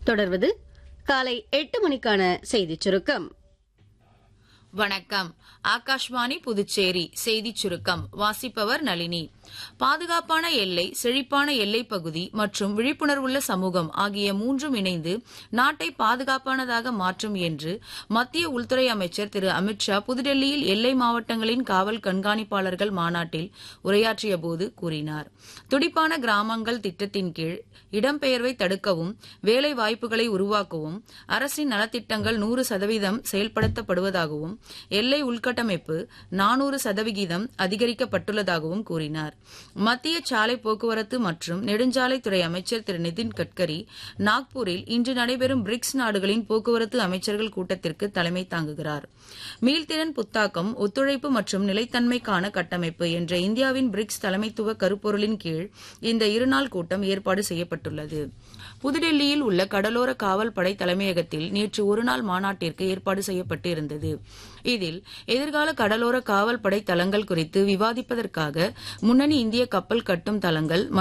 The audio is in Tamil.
தொடர்வது காலை எட்டு மணிக்கான செய்திச் சுருக்கம் வணக்கம் ஆகாஷ்வாணி புதுச்சேரி செய்திச் சுருக்கம் வாசிப்பவர் நளினி பாதுகாப்பான எல்லை செழிப்பான எல்லைப் பகுதி மற்றும் விழிப்புணர்வுள்ள சமூகம் ஆகிய மூன்றும் இணைந்து நாட்டை பாதுகாப்பானதாக மாற்றும் என்று மத்திய உள்துறை அமைச்சர் திரு அமித்ஷா புதுடெல்லியில் எல்லை மாவட்டங்களின் காவல் கண்காணிப்பாளர்கள் மாநாட்டில் உரையாற்றியபோது கூறினார் துடிப்பான கிராமங்கள் திட்டத்தின் கீழ் இடம்பெயர்வை தடுக்கவும் வேலை வாய்ப்புகளை உருவாக்கவும் அரசின் நலத்திட்டங்கள் நூறு சதவீதம் செயல்படுத்தப்படுவதாகவும் எல்லை உள்கட்டமைப்பு நானூறு சதவிகிதம் அதிகரிக்கப்பட்டுள்ளதாகவும் கூறினார் மத்திய சாலை போக்குவரத்து மற்றும் நெடுஞ்சாலைத்துறை அமைச்சர் திரு நிதின் கட்கரி நாக்பூரில் இன்று நடைபெறும் பிரிக்ஸ் நாடுகளின் போக்குவரத்து அமைச்சர்கள் கூட்டத்திற்கு தலைமை தாங்குகிறார் மீள்திறன் புத்தாக்கம் ஒத்துழைப்பு மற்றும் நிலைத்தன்மைக்கான கட்டமைப்பு என்ற இந்தியாவின் பிரிக்ஸ் தலைமைத்துவ கருப்பொருளின் கீழ் இந்த இருநாள் கூட்டம் ஏற்பாடு செய்யப்பட்டுள்ளது புதுடெல்லியில் உள்ள கடலோர காவல் படை தலைமையகத்தில் நேற்று ஒருநாள் மாநாட்டிற்கு ஏற்பாடு செய்யப்பட்டு இருந்தது இதில் எதிர்கால கடலோர காவல் படை தளங்கள் குறித்து விவாதிப்பதற்காக முன்னணி இந்திய கப்பல் கட்டும் தளங்கள்